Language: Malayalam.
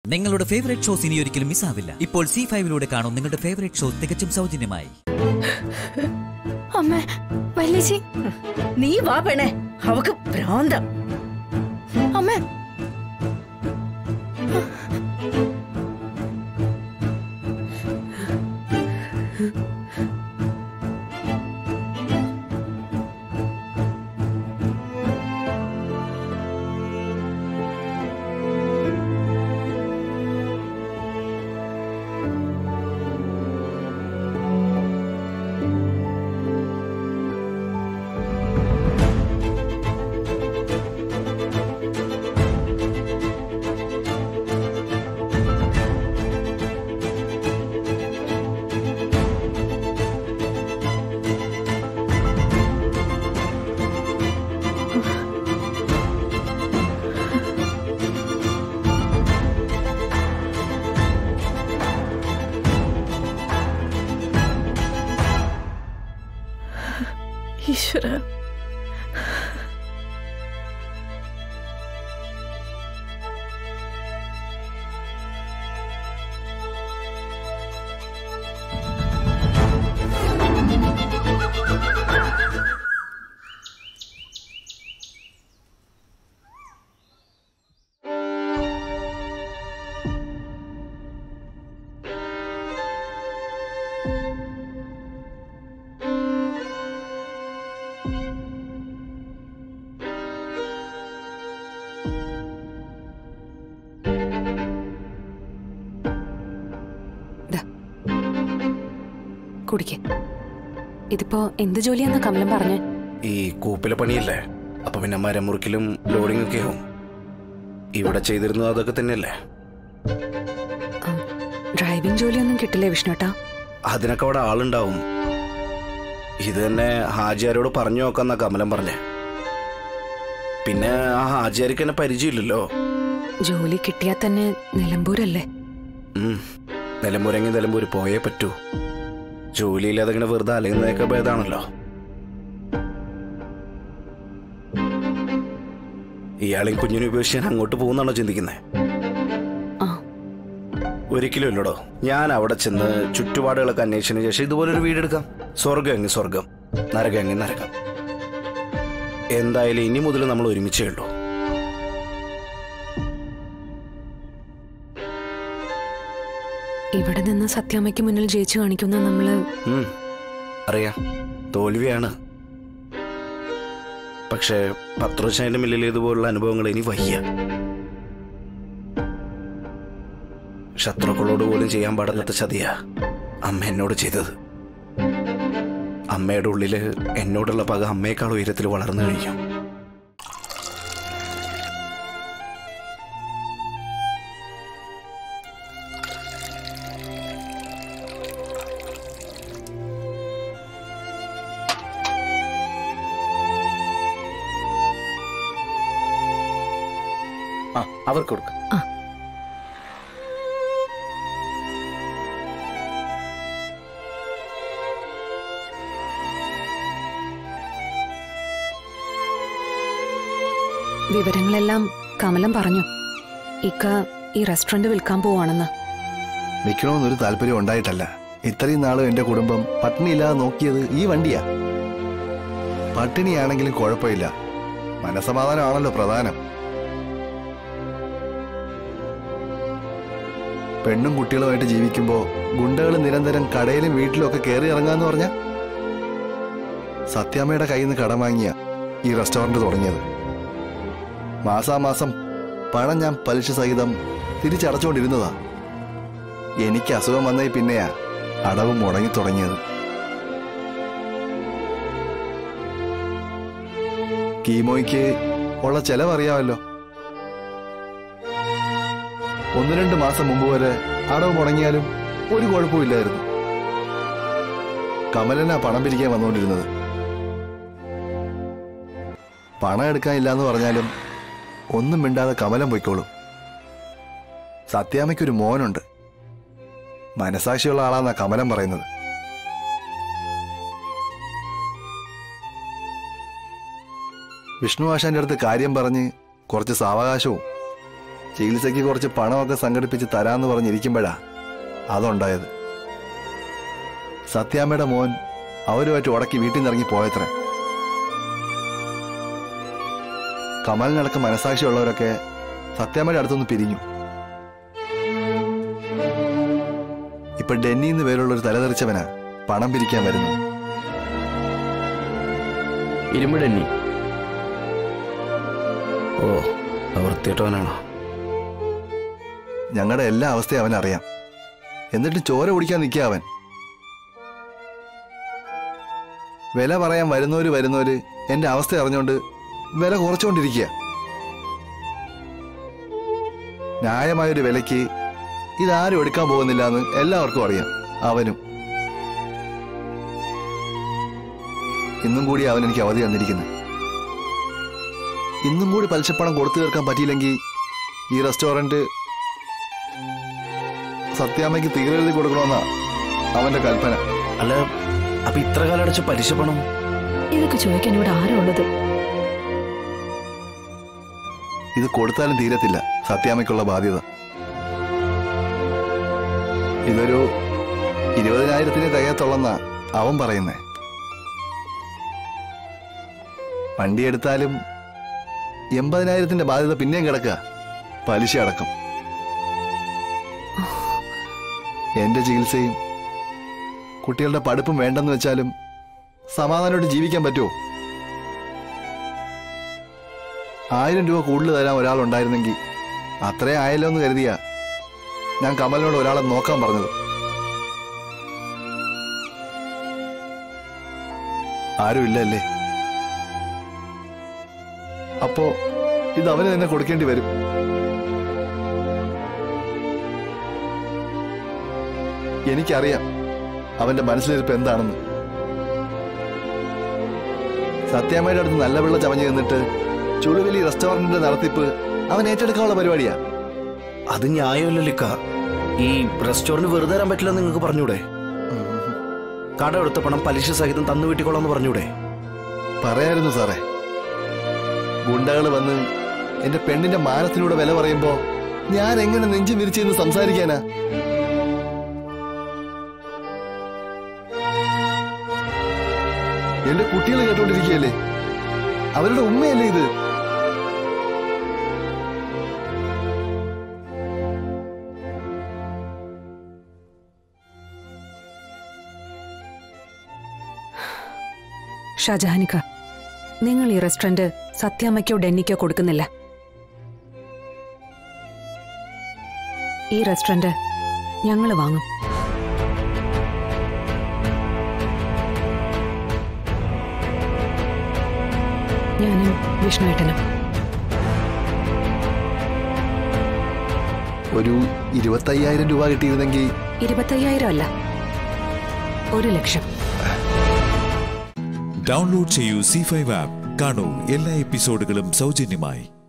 നിങ്ങളുടെ ഫേവറേറ്റ് ഷോസ് ഇനി ഒരിക്കലും മിസ്സാവില്ല ഇപ്പോൾ സി ഫൈവിലൂടെ കാണും നിങ്ങളുടെ ഫേവറേറ്റ് ഷോ തികച്ചും സൗജന്യമായി അമ്മ വല്യച്ചി നീ വാ പെണേ അവക്ക് ഭ്രാന്തം അമ്മ ഈശ്വര കുടിക്ക് ഇതിപ്പോ എന്ത് ജോലിയാന്ന് കമലം പറഞ്ഞേ ഈ കൂപ്പിലെ പണിയല്ലേ അപ്പൊ പിന്നെ മരം മുറിക്കലും ലോഡിംഗ് ഒക്കെ ആവും ഇവിടെ ചെയ്തിരുന്നത് അതൊക്കെ തന്നെയല്ലേ ആ, ഡ്രൈവിംഗ് ജോലിയൊന്നും കിട്ടില്ലേ വിഷ്ണുട്ടാ അതിനൊക്കെ അവിടെ ആളുണ്ടാവും ഇത് തന്നെ ഹാജിയാരോട് പറഞ്ഞു നോക്കാന്നാ കമലം പറഞ്ഞേ പിന്നെ ആ ഹാജിയാർക്ക് എന്നെ പരിചയമില്ലല്ലോ ജോലി കിട്ടിയാൽ തന്നെ നിലമ്പൂരല്ലേ ഉം. നിലമ്പൂരെങ്കിൽ നിലമ്പൂര് പോയേ പറ്റൂ ജോലിയില്ലാതെ ഇങ്ങനെ വെറുതെ അലയുന്നതൊക്കെ ഭേദാണല്ലോ ഇയാളെയും കുഞ്ഞിനെ ഉപേക്ഷിച്ച് ഞാൻ അങ്ങോട്ട് പോകുന്നാണോ ചിന്തിക്കുന്നത് ആ ഒരിക്കലും ഇല്ലടോ ഞാൻ അവിടെ ചെന്ന് ചുറ്റുപാടുകളൊക്കെ അന്വേഷിച്ചതിന് ശേഷം ഇതുപോലൊരു വീടെടുക്കാം സ്വർഗം എങ്ങി സ്വർഗം നരകം എങ്ങി നരകം എന്തായാലും ഇനി മുതൽ നമ്മൾ ഒരുമിച്ചേ ഉള്ളൂ ഇവിടെ നിന്ന് സത്യാമ്മയ്ക്ക് മുന്നിൽ ജയിച്ചു കാണിക്കുന്ന നമ്മള് ഉം. അറിയാം തോൽവിയാണ് പക്ഷേ പത്രോശാന്റെ മില്ലിൽ ഇതുപോലുള്ള അനുഭവങ്ങൾ ഇനി വയ്യ ശത്രുക്കളോട് പോലും ചെയ്യാൻ പാടില്ലാത്ത ചതിയാ അമ്മ എന്നോട് ചെയ്തത് അമ്മയുടെ ഉള്ളില് എന്നോടുള്ള പക അമ്മയെക്കാൾ ഉയരത്തിൽ വളർന്നു കഴിഞ്ഞു ആ അവർക്ക് കൊടുക്ക വിവരങ്ങളെല്ലാം കമലം പറഞ്ഞു ഇക്ക ഈ റെസ്റ്റോറന്റ് വിൽക്കാൻ പോവാണെന്ന് വിൽക്കണമെന്നൊരു താല്പര്യം ഉണ്ടായിട്ടല്ല ഇത്രയും നാളും എന്റെ കുടുംബം പട്ടിണിയില്ലാതെ നോക്കിയത് ഈ വണ്ടിയാ പട്ടിണിയാണെങ്കിലും കുഴപ്പമില്ല മനസമാധാനമാണല്ലോ പ്രധാനം പെണ്ണും കുട്ടികളുമായിട്ട് ജീവിക്കുമ്പോ ഗുണ്ടകൾ നിരന്തരം കടയിലും വീട്ടിലും ഒക്കെ കയറി ഇറങ്ങാന്ന് പറഞ്ഞ സത്യാമ്മയുടെ കയ്യിൽ നിന്ന് കടം വാങ്ങിയ ഈ റെസ്റ്റോറന്റ് തുടങ്ങിയത് മാസാമാസം പണം ഞാൻ പലിശ സഹിതം തിരിച്ചടച്ചുകൊണ്ടിരുന്നതാ എനിക്ക് അസുഖം വന്നേ പിന്നെയാ അടവ് മുടങ്ങി തുടങ്ങിയത് കീമോയ്ക്ക് ഉള്ള ചെലവറിയാമല്ലോ ഒന്ന് രണ്ട് മാസം മുമ്പ് വരെ അടവ് മുടങ്ങിയാലും ഒരു കുഴപ്പമില്ലായിരുന്നു കമലനാ പണം പിരിക്കാൻ വന്നുകൊണ്ടിരുന്നത് പണം എടുക്കാനില്ലാന്ന് പറഞ്ഞാലും ഒന്നും മിണ്ടാതെ കമലം പൊയ്ക്കോളും സത്യാമ്മയ്ക്കൊരു മോനുണ്ട് മനസാക്ഷിയുള്ള ആളാന്നാ കമലം പറയുന്നത് വിഷ്ണു ആശാന്റെ അടുത്ത് കാര്യം പറഞ്ഞ് കുറച്ച് സാവകാശവും ചികിത്സയ്ക്ക് കുറച്ച് പണമൊക്കെ സംഘടിപ്പിച്ച് തരാന്ന് പറഞ്ഞിരിക്കുമ്പോഴാ അതുണ്ടായത് സത്യാമ്മയുടെ മോൻ അവരുമായിട്ട് ഉടക്കി വീട്ടിൽ നിന്ന് ഇറങ്ങി പോയത്രേ കമലിനടക്കം മനസാക്ഷിയുള്ളവരൊക്കെ സത്യാമ്മയുടെ അടുത്തുനിന്ന് പിരിഞ്ഞു ഇപ്പൊ ഡെന്നി എന്ന് പേരുള്ള ഒരു തലതെറിച്ചവനാ പണം പിരിക്കാൻ വരുന്നത് ഇരുമ്പിടെണ്ണി ഓ അത് വൃത്തിയിട്ടവനാണോ ഞങ്ങളുടെ എല്ലാ അവസ്ഥയും അവനറിയാം എന്നിട്ട് ചോര കുടിക്കാൻ നിൽക്കുക അവൻ വില പറയാൻ വരുന്നവര് വരുന്നവര് എന്റെ അവസ്ഥ അറിഞ്ഞുകൊണ്ട് വില കുറച്ചുകൊണ്ടിരിക്കുക ന്യായമായൊരു വിലയ്ക്ക് ഇതാരും എടുക്കാൻ പോകുന്നില്ല എന്ന് എല്ലാവർക്കും അറിയാം അവനും ഇന്നും കൂടി അവൻ എനിക്ക് അവധി തന്നിരിക്കുന്നത് ഇന്നും കൂടി പലിശപ്പണം കൊടുത്തു തീർക്കാൻ പറ്റിയില്ലെങ്കിൽ ഈ റെസ്റ്റോറന്റ് സത്യാമ്മയ്ക്ക് തീരെഴുതി കൊടുക്കണമെന്നാ അവന്റെ കൽപ്പന അല്ല അപ്പൊ ഇത്ര കാലം അടച്ച പലിശ പണം ഇതൊക്കെ ചോദിക്കാൻ ഇവിടെ ആരാ ഉള്ളത് ഇത് കൊടുത്താലും തീരത്തില്ല സത്യാമ്മയ്ക്കുള്ള ബാധ്യത ഇതൊരു ഇരുപതിനായിരത്തിന് തികയത്തുള്ളെന്നാ അവൻ പറയുന്നേ വണ്ടി എടുത്താലും എൺപതിനായിരത്തിന്റെ ബാധ്യത പിന്നെയും കിടക്കുക പലിശ അടക്കം എന്റെ ചികിത്സയും കുട്ടികളുടെ പഠിപ്പും വേണ്ടെന്ന് വെച്ചാലും സമാധാനമായിട്ട് ജീവിക്കാൻ പറ്റുമോ ആയിരം രൂപ കൂടുതൽ തരാൻ ഒരാളുണ്ടായിരുന്നെങ്കിൽ അത്രേ ആയല്ലോ എന്ന് കരുതിയാ ഞാൻ കമലിനോട് ഒരാളെ നോക്കാൻ പറഞ്ഞത് ആരും ഇല്ലല്ലേ അപ്പോ ഇത് അവന് തന്നെ കൊടുക്കേണ്ടി വരും എനിക്കറിയാം അവന്റെ മനസ്സിലിരിപ്പ് എന്താണെന്ന് സത്യാമ്മയുടെ അടുത്ത് നല്ല വെള്ളം ചമഞ്ഞു നിന്നിട്ട് ചുളുവലി റെസ്റ്റോറന്റിന്റെ നടത്തിപ്പ് അവൻ ഏറ്റെടുക്കാനുള്ള പരിപാടിയാ അത് ന്യായമല്ലല്ലിക്ക ഈ റെസ്റ്റോറന്റ് വെറുതെ തരാൻ പറ്റില്ല നിങ്ങൾക്ക് പറഞ്ഞൂടെ കട എടുത്ത പണം പലിശ സഹിതം തന്നു വീട്ടിക്കോളാന്ന് പറഞ്ഞൂടെ പറയായിരുന്നു സാറേ ഗുണ്ടകൾ വന്ന് എന്റെ പെണ്ണിന്റെ മാനത്തിലൂടെ വില പറയുമ്പോ ഞാൻ എങ്ങനെ നെഞ്ചു വിരിച്ചിരുന്ന് സംസാരിക്കാനാ എന്റെ കുട്ടികൾ കേട്ടോണ്ടിരിക്കുകയല്ലേ അവരുടെ ഉമ്മയല്ലേ ഇത് ഷാജഹാനിക്ക നിങ്ങൾ ഈ റെസ്റ്റോറന്റ് സത്യാമ്മയ്ക്കോ ഡെന്നിക്കോ കൊടുക്കുന്നില്ല ഈ റെസ്റ്റോറന്റ് ഞങ്ങൾ വാങ്ങും ഞാനും വിഷ്ണുവേട്ടനും ഒരു ഇരുപത്തയ്യായിരം രൂപ കിട്ടിയിരുന്നെങ്കിൽ ഇരുപത്തയ്യായിരം അല്ല ഒരു ലക്ഷം ഡൗൺലോഡ് ചെയ്യൂ സി ഫൈവ് ആപ്പ് കാണൂ എല്ലാ എപ്പിസോഡുകളും സൗജന്യമായി